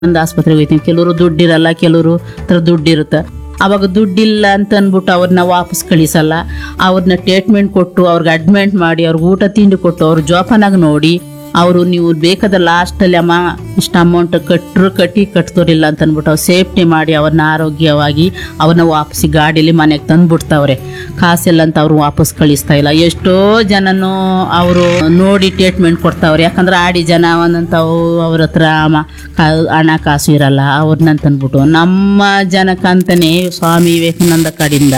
ಒಂದು ಆಸ್ಪತ್ರೆಗೆ ಹೋಗ್ತೀವಿ ಕೆಲವರು ದುಡ್ಡಿರಲ್ಲ ಕೆಲವರು ಹತ್ರ ದುಡ್ಡಿರುತ್ತೆ ಅವಾಗ ದುಡ್ಡಿಲ್ಲ ಅಂತ ಅಂದ್ಬಿಟ್ಟು ಅವ್ರನ್ನ ವಾಪಸ್ ಕಳಿಸಲ್ಲ ಅವ್ರನ್ನ ಟ್ರೀಟ್ಮೆಂಟ್ ಕೊಟ್ಟು ಅವ್ರಿಗೆ ಅಡ್ಮಿಟ್ ಮಾಡಿ ಅವ್ರಿಗೆ ಊಟ ತಿಂಡಿ ಕೊಟ್ಟು ಅವ್ರ ಜೋಪಾನಾಗಿ ನೋಡಿ ಅವರು ನೀವು ಬೇಕಾದ ಲಾಸ್ಟಲ್ಲಿ ಅಮ್ಮ ಇಷ್ಟು ಅಮೌಂಟ್ ಕಟ್ಟರು ಕಟ್ಟಿ ಕಟ್ತೋರಿಲ್ಲ ಅಂತ ಅಂದ್ಬಿಟ್ಟು ಅವ್ರು ಸೇಫ್ಟಿ ಮಾಡಿ ಅವ್ರನ್ನ ಆರೋಗ್ಯವಾಗಿ ಅವ್ರನ್ನ ವಾಪಸ್ ಗಾಡೀಲಿ ಮನೆಗೆ ತಂದ್ಬಿಡ್ತಾವ್ರೆ ಕಾಸಿಲ್ಲ ಅಂತ ಅವ್ರು ವಾಪಸ್ ಕಳಿಸ್ತಾ ಇಲ್ಲ ಎಷ್ಟೋ ಜನನು ಅವರು ನೋಡಿ ಟ್ರೀಟ್ಮೆಂಟ್ ಕೊಡ್ತಾವ್ರೆ ಯಾಕಂದ್ರೆ ಆಡಿ ಜನ ಒಂದಂತವು ಅವ್ರ ಹತ್ರ ಮ- ಕಾ- ಹಣ ಕಾಸು ಇರಲ್ಲ ಅವ್ರನ್ನ ತಂದ್ಬಿಟ್ಟು ನಮ್ಮ ಜನಕ್ಕಂತಾನೆ ಸ್ವಾಮಿ ವಿವೇಕಾನಂದ ಕಡೆಯಿಂದ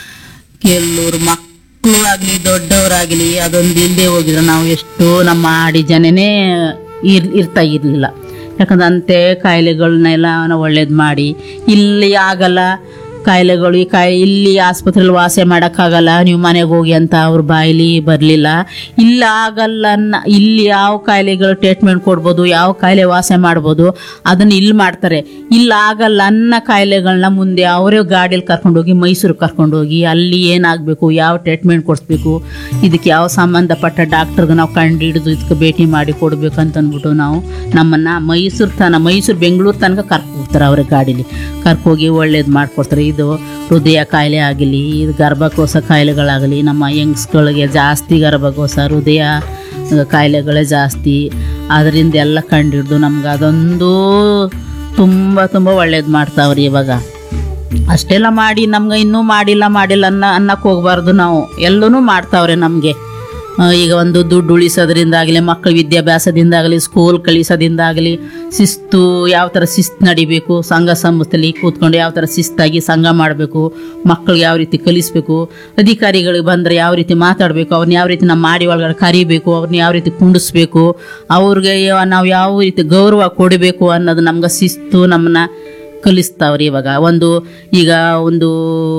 ಕೆಲವ್ರು ಮಕ್ಕಳು ಆಗಲಿ ದೊಡ್ಡವರಾಗಲಿ ಅದೊಂದು ಇಲ್ಲದೆ ಹೋಗಿದ್ರೆ ನಾವು ಎಷ್ಟೋ ನಮ್ಮ ಆಡಿ ಜನನೇ ಇರ್ ಇರ್ತಾ ಇರಲಿಲ್ಲ ಯಾಕಂದ್ರೆ ಅಂತೆ ಕಾಯಿಲೆಗಳನ್ನೆಲ್ಲ ನಾವು ಒಳ್ಳೇದು ಮಾಡಿ ಇಲ್ಲಿ ಆಗಲ್ಲ ಕಾಯಿಲೆಗಳು ಈ ಕಾಯಿ ಇಲ್ಲಿ ಆಸ್ಪತ್ರೆಯಲ್ಲಿ ವಾಸ ಮಾಡೋಕ್ಕಾಗಲ್ಲ ನೀವು ಮನೆಗೆ ಹೋಗಿ ಅಂತ ಅವ್ರ ಬಾಯಿಲಿ ಬರಲಿಲ್ಲ ಇಲ್ಲಿ ಆಗಲ್ಲ ಅನ್ನ ಇಲ್ಲಿ ಯಾವ ಕಾಯಿಲೆಗಳು ಟ್ರೀಟ್ಮೆಂಟ್ ಕೊಡ್ಬೋದು ಯಾವ ಕಾಯಿಲೆ ವಾಸ ಮಾಡ್ಬೋದು ಅದನ್ನು ಇಲ್ಲಿ ಮಾಡ್ತಾರೆ ಇಲ್ಲಿ ಆಗಲ್ಲ ಅನ್ನ ಕಾಯಿಲೆಗಳನ್ನ ಮುಂದೆ ಅವರೇ ಗಾಡಿಯಲ್ಲಿ ಕರ್ಕೊಂಡೋಗಿ ಮೈಸೂರಿಗೆ ಕರ್ಕೊಂಡೋಗಿ ಅಲ್ಲಿ ಏನಾಗಬೇಕು ಯಾವ ಟ್ರೀಟ್ಮೆಂಟ್ ಕೊಡಿಸ್ಬೇಕು ಇದಕ್ಕೆ ಯಾವ ಸಂಬಂಧಪಟ್ಟ ಡಾಕ್ಟರ್ಗೆ ನಾವು ಕಂಡು ಹಿಡಿದು ಇದಕ್ಕೆ ಭೇಟಿ ಮಾಡಿ ಕೊಡಬೇಕು ಅಂತ ಅಂದ್ಬಿಟ್ಟು ನಾವು ನಮ್ಮನ್ನು ಮೈಸೂರು ತನ ಮೈಸೂರು ಬೆಂಗಳೂರು ತನಕ ಕರ್ಕೋಗ್ತಾರೆ ಅವ್ರ ಗಾಡೀಲಿ ಕರ್ಕೋಗಿ ಒಳ್ಳೇದು ಮಾಡಿಕೊಡ್ತಾರೆ ಇದು ಹೃದಯ ಕಾಯಿಲೆ ಆಗಲಿ ಇದು ಗರ್ಭಕೋಶ ಕಾಯಿಲೆಗಳಾಗಲಿ ನಮ್ಮ ಯಂಗ್ಸ್ಗಳಿಗೆ ಜಾಸ್ತಿ ಗರ್ಭಕೋಶ ಹೃದಯ ಕಾಯಿಲೆಗಳೇ ಜಾಸ್ತಿ ಅದರಿಂದ ಎಲ್ಲ ಕಂಡಿಡ್ದು ನಮ್ಗೆ ಅದೊಂದು ತುಂಬ ತುಂಬ ಒಳ್ಳೇದು ಮಾಡ್ತಾವ್ರಿ ಇವಾಗ ಅಷ್ಟೆಲ್ಲ ಮಾಡಿ ನಮ್ಗೆ ಇನ್ನೂ ಮಾಡಿಲ್ಲ ಮಾಡಿಲ್ಲ ಅನ್ನ ಅನ್ನಕ್ಕೆ ಹೋಗ್ಬಾರ್ದು ನಾವು ಎಲ್ಲನೂ ಮಾಡ್ತಾವ್ರೆ ನಮಗೆ ಈಗ ಒಂದು ದುಡ್ಡು ಉಳಿಸೋದ್ರಿಂದಾಗಲಿ ಮಕ್ಕಳ ವಿದ್ಯಾಭ್ಯಾಸದಿಂದಾಗಲಿ ಸ್ಕೂಲ್ ಕಳಿಸೋದಿಂದಾಗಲಿ ಶಿಸ್ತು ಯಾವ ಥರ ಶಿಸ್ತು ನಡಿಬೇಕು ಸಂಘ ಸಂಸ್ಥೆಲಿ ಕೂತ್ಕೊಂಡು ಯಾವ ಥರ ಶಿಸ್ತಾಗಿ ಸಂಘ ಮಾಡಬೇಕು ಮಕ್ಕಳಿಗೆ ಯಾವ ರೀತಿ ಕಲಿಸ್ಬೇಕು ಅಧಿಕಾರಿಗಳಿಗೆ ಬಂದರೆ ಯಾವ ರೀತಿ ಮಾತಾಡಬೇಕು ಅವ್ರನ್ನ ಯಾವ ರೀತಿ ನಮ್ಮ ಮಾಡಿ ಒಳಗಡೆ ಕರಿಬೇಕು ಅವ್ರನ್ನ ಯಾವ ರೀತಿ ಕುಂಡಿಸ್ಬೇಕು ಅವ್ರಿಗೆ ನಾವು ಯಾವ ರೀತಿ ಗೌರವ ಕೊಡಬೇಕು ಅನ್ನೋದು ನಮ್ಗೆ ಶಿಸ್ತು ನಮ್ಮನ್ನ ಕಲಿಸ್ತಾವ್ರಿ ಇವಾಗ ಒಂದು ಈಗ ಒಂದು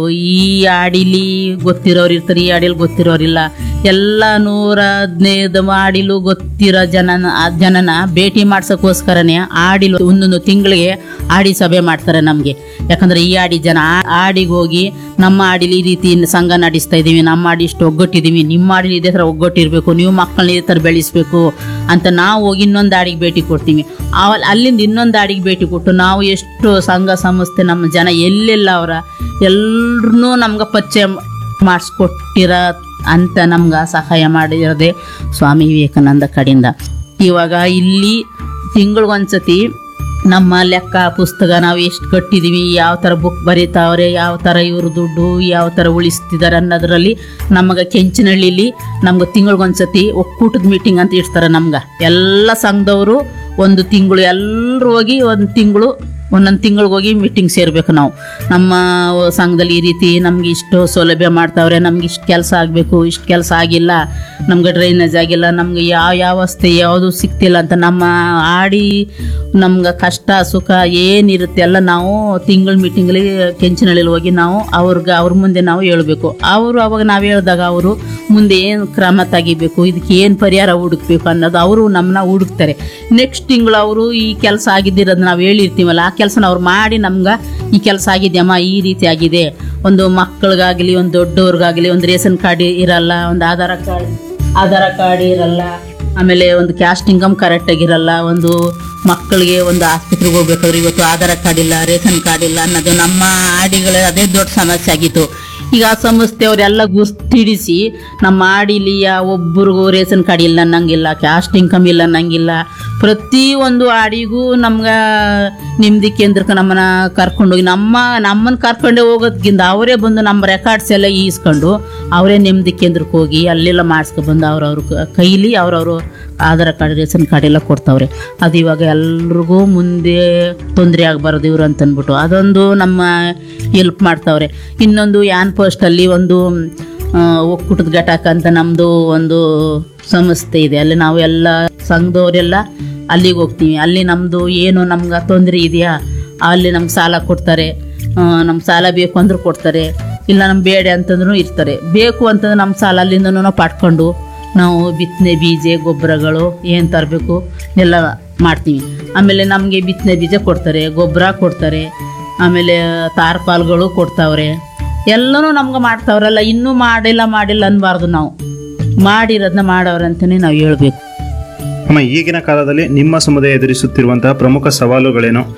ಈ ಆಡಿಲಿ ಗೊತ್ತಿರೋರು ಇರ್ತಾರೆ ಈ ಆಡಿಲಿ ಗೊತ್ತಿರೋರಿಲ್ಲ ಎಲ್ಲ ನೂರ ಹದಿನೈದು ಮಾಡಿಲು ಗೊತ್ತಿರೋ ಜನನ ಆ ಜನನ ಭೇಟಿ ಮಾಡ್ಸೋಕ್ಕೋಸ್ಕರನೇ ಆಡಿಲು ಒಂದೊಂದು ತಿಂಗಳಿಗೆ ಆಡಿ ಸಭೆ ಮಾಡ್ತಾರೆ ನಮಗೆ ಯಾಕಂದ್ರೆ ಈ ಆಡಿ ಜನ ಆ- ಆಡಿಗೆ ಹೋಗಿ ನಮ್ಮ ಆಡಿಲಿ ಈ ರೀತಿ ಸಂಘ ನಡೆಸ್ತಾ ಇದ್ದೀವಿ ನಮ್ಮ ಆಡಿ ಇಷ್ಟು ಒಗ್ಗಟ್ಟಿದ್ದೀವಿ ನಿಮ್ಮ ಆಡಿಲಿ ಇದೇ ಥರ ಒಗ್ಗಟ್ಟಿರಬೇಕು ನೀವು ಮಕ್ಕಳನ್ನ ಇದೇ ಥರ ಬೆಳೆಸ್ಬೇಕು ಅಂತ ನಾವು ಹೋಗಿ ಇನ್ನೊಂದು ಆಡಿಗೆ ಭೇಟಿ ಕೊಡ್ತೀವಿ ಆ- ಅಲ್ಲಿಂದ ಇನ್ನೊಂದು ಆಡಿಗೆ ಭೇಟಿ ಕೊಟ್ಟು ನಾವು ಎಷ್ಟು ಸಂಘ ಸಂಸ್ಥೆ ನಮ್ಮ ಜನ ಎಲ್ಲೆಲ್ಲ ಅವರ ಎಲ್ಲರನ್ನೂ ನಮ್ಗೆ ಪರಿಚಯ ಮಾಡಿಸ್ಕೊಟ್ಟಿರ ಅಂತ ನಮ್ಗೆ ಸಹಾಯ ಮಾಡಿರೋದೆ ಸ್ವಾಮಿ ವಿವೇಕಾನಂದ ಕಡೆಯಿಂದ ಇವಾಗ ಇಲ್ಲಿ ತಿಂಗಳಿಗೊಂದ್ಸತಿ ನಮ್ಮ ಲೆಕ್ಕ ಪುಸ್ತಕ ನಾವು ಎಷ್ಟು ಕಟ್ಟಿದ್ದೀವಿ ಯಾವ ಥರ ಬುಕ್ ಬರೀತಾವ್ರೆ ಯಾವ ಥರ ಇವರು ದುಡ್ಡು ಯಾವ ಥರ ಉಳಿಸ್ತಿದ್ದಾರೆ ಅನ್ನೋದ್ರಲ್ಲಿ ನಮಗೆ ಕೆಂಚನಹಳ್ಳಿಲಿ ನಮ್ಗೆ ತಿಂಗಳಿಗೊಂದ್ಸತಿ ಒಕ್ಕೂಟದ ಮೀಟಿಂಗ್ ಅಂತ ಇಡ್ತಾರೆ ನಮ್ಗೆ ಎಲ್ಲ ಸಂಘದವರು ಒಂದು ತಿಂಗಳು ಎಲ್ಲರೂ ಹೋಗಿ ಒಂದು ತಿಂಗಳು ಒಂದೊಂದು ತಿಂಗಳಿಗೆ ಹೋಗಿ ಮೀಟಿಂಗ್ ಸೇರಬೇಕು ನಾವು ನಮ್ಮ ಸಂಘದಲ್ಲಿ ಈ ರೀತಿ ನಮ್ಗೆ ಇಷ್ಟು ಸೌಲಭ್ಯ ಮಾಡ್ತಾವ್ರೆ ನಮ್ಗೆ ಇಷ್ಟು ಕೆಲಸ ಆಗಬೇಕು ಇಷ್ಟು ಕೆಲಸ ಆಗಿಲ್ಲ ನಮ್ಗೆ ಡ್ರೈನೇಜ್ ಆಗಿಲ್ಲ ನಮ್ಗೆ ಯಾವ ಯಾವ ವಸ್ತು ಯಾವುದು ಸಿಗ್ತಿಲ್ಲ ಅಂತ ನಮ್ಮ ಆಡಿ ನಮ್ಗೆ ಕಷ್ಟ ಸುಖ ಏನಿರುತ್ತೆ ಎಲ್ಲ ನಾವು ತಿಂಗಳ ಮೀಟಿಂಗಲ್ಲಿ ಕೆಂಚನಹಳ್ಳಿಲಿ ಹೋಗಿ ನಾವು ಅವ್ರಿಗೆ ಅವ್ರ ಮುಂದೆ ನಾವು ಹೇಳ್ಬೇಕು ಅವರು ಅವಾಗ ನಾವು ಹೇಳಿದಾಗ ಅವರು ಮುಂದೆ ಏನು ಕ್ರಮ ತೆಗಿಬೇಕು ಇದಕ್ಕೆ ಏನು ಪರಿಹಾರ ಹುಡುಕ್ಬೇಕು ಅನ್ನೋದು ಅವರು ನಮ್ಮನ್ನ ಹುಡುಕ್ತಾರೆ ನೆಕ್ಸ್ಟ್ ತಿಂಗಳು ಅವರು ಈ ಕೆಲಸ ಆಗಿದ್ದಿರೋದು ನಾವು ಹೇಳಿರ್ತೀವಲ್ಲ ಆ ಕೆಲಸನ ಅವ್ರು ಮಾಡಿ ನಮ್ಗೆ ಈ ಕೆಲಸ ಆಗಿದೆಯಮ್ಮ ಈ ರೀತಿ ಆಗಿದೆ ಒಂದು ಮಕ್ಕಳಿಗಾಗಲಿ ಒಂದು ದೊಡ್ಡವ್ರಿಗಾಗಲಿ ಒಂದು ರೇಷನ್ ಕಾರ್ಡ್ ಇರಲ್ಲ ಒಂದು ಆಧಾರ ಕಾರ್ಡ್ ಆಧಾರ ಕಾರ್ಡ್ ಇರಲ್ಲ ಆಮೇಲೆ ಒಂದು ಕ್ಯಾಸ್ಟ್ ಇನ್ಕಮ್ ಕರೆಕ್ಟಾಗಿರಲ್ಲ ಒಂದು ಮಕ್ಕಳಿಗೆ ಒಂದು ಆಸ್ಪತ್ರೆಗೆ ಹೋಗ್ಬೇಕಾದ್ರೆ ಇವತ್ತು ಆಧಾರ ಕಾರ್ಡ್ ಇಲ್ಲ ರೇಷನ್ ಕಾರ್ಡ್ ಇಲ್ಲ ಅನ್ನೋದು ನಮ್ಮ ಆಡಿಗಳ ಅದೇ ದೊಡ್ಡ ಸಮಸ್ಯೆ ಆಗಿತ್ತು ಈಗ ಆ ಸಂಸ್ಥೆಯವರೆಲ್ಲ ಗುರ್ತಿಡಿಸಿ ನಮ್ಮ ಆಡಿಲಿ ಒಬ್ಬರಿಗೂ ರೇಷನ್ ಕಾರ್ಡ್ ಇಲ್ಲ ಅನ್ನಂಗಿಲ್ಲ ಕ್ಯಾಸ್ಟ್ ಇನ್ಕಮ್ ಇಲ್ಲ ಅನ್ನಂಗಿಲ್ಲ ಪ್ರತಿ ಒಂದು ಆಡಿಗೂ ನಮ್ಗೆ ನೆಮ್ಮದಿ ಕೇಂದ್ರಕ್ಕೆ ನಮ್ಮನ್ನ ಕರ್ಕೊಂಡೋಗಿ ನಮ್ಮ ನಮ್ಮನ್ನ ಕರ್ಕೊಂಡೇ ಹೋಗೋದ್ಕಿಂತ ಅವರೇ ಬಂದು ನಮ್ಮ ರೆಕಾರ್ಡ್ಸ್ ಎಲ್ಲ ಈಸ್ಕೊಂಡು ಅವರೇ ನೆಮ್ಮದಿ ಕೇಂದ್ರಕ್ಕೆ ಹೋಗಿ ಅಲ್ಲೆಲ್ಲ ಮಾಡಿಸ್ಕೊಬಂದು ಅವ್ರವ್ರ ಕ- ಕೈಲಿ ಅವ್ರವರು ಆಧಾರ್ ಕಾರ್ಡ್ ರೇಷನ್ ಕಾರ್ಡ್ ಎಲ್ಲ ಕೊಡ್ತಾವ್ರೆ ಅದು ಇವಾಗ ಎಲ್ರಿಗೂ ಮುಂದೆ ತೊಂದರೆ ಆಗಬಾರ್ದು ಇವರು ಅಂತ ಅಂದ್ಬಿಟ್ಟು ಅದೊಂದು ನಮ್ಮ ಹೆಲ್ಪ್ ಮಾಡ್ತಾವ್ರೆ ಇನ್ನೊಂದು ಯಾನ್ ಪೋಸ್ಟಲ್ಲಿ ಒಂದು ಆ, ಒಕ್ಕೂಟದ ಘಟಕ ಅಂತ ನಮ್ಮದು ಒಂದು ಸಂಸ್ಥೆ ಇದೆ ಅಲ್ಲಿ ನಾವು ಎಲ್ಲ ಸಂಘದವರೆಲ್ಲ ಅಲ್ಲಿಗೆ ಹೋಗ್ತೀವಿ ಅಲ್ಲಿ ನಮ್ಮದು ಏನು ನಮ್ಗೆ ತೊಂದರೆ ಇದೆಯಾ ಅಲ್ಲಿ ನಮ್ಗೆ ಸಾಲ ಕೊಡ್ತಾರೆ ನಮ್ಗೆ ಸಾಲ ಬೇಕು ಅಂದ್ರೂ ಕೊಡ್ತಾರೆ ಇಲ್ಲ ನಮ್ಗೆ ಬೇಡ ಅಂತಂದ್ರೂ ಇರ್ತಾರೆ ಬೇಕು ಅಂತಂದ್ರೆ ನಮ್ಮ ಸಾಲ ಅಲ್ಲಿಂದನೂ ನಾವು ಪಡ್ಕೊಂಡು ನಾವು ಬಿತ್ತನೆ ಬೀಜ ಗೊಬ್ಬರಗಳು ಏನು ತರಬೇಕು ಎಲ್ಲ ಮಾಡ್ತೀವಿ ಆಮೇಲೆ ನಮಗೆ ಬಿತ್ತನೆ ಬೀಜ ಕೊಡ್ತಾರೆ ಗೊಬ್ಬರ ಕೊಡ್ತಾರೆ ಆಮೇಲೆ ತಾರ್ಪಾಲ್ಗಳು ಕೊಡ್ತಾವ್ರೆ ಎಲ್ಲನೂ ನಮ್ಗೆ ಮಾಡ್ತಾವ್ರಲ್ಲ ಇನ್ನೂ ಮಾಡಿಲ್ಲ ಮಾಡಿಲ್ಲ ಅನ್ಬಾರ್ದು ನಾವು ಮಾಡಿರೋದನ್ನ ಮಾಡವ್ರೆ ಅಂತಲೇ ನಾವು ಹೇಳ್ಬೇಕು ಅಮ್ಮ ಈಗಿನ ಕಾಲದಲ್ಲಿ ನಿಮ್ಮ ಸಮುದಾಯ ಎದುರಿಸುತ್ತಿರುವಂತಹ ಪ್ರಮುಖ ಸವಾಲುಗಳೇನು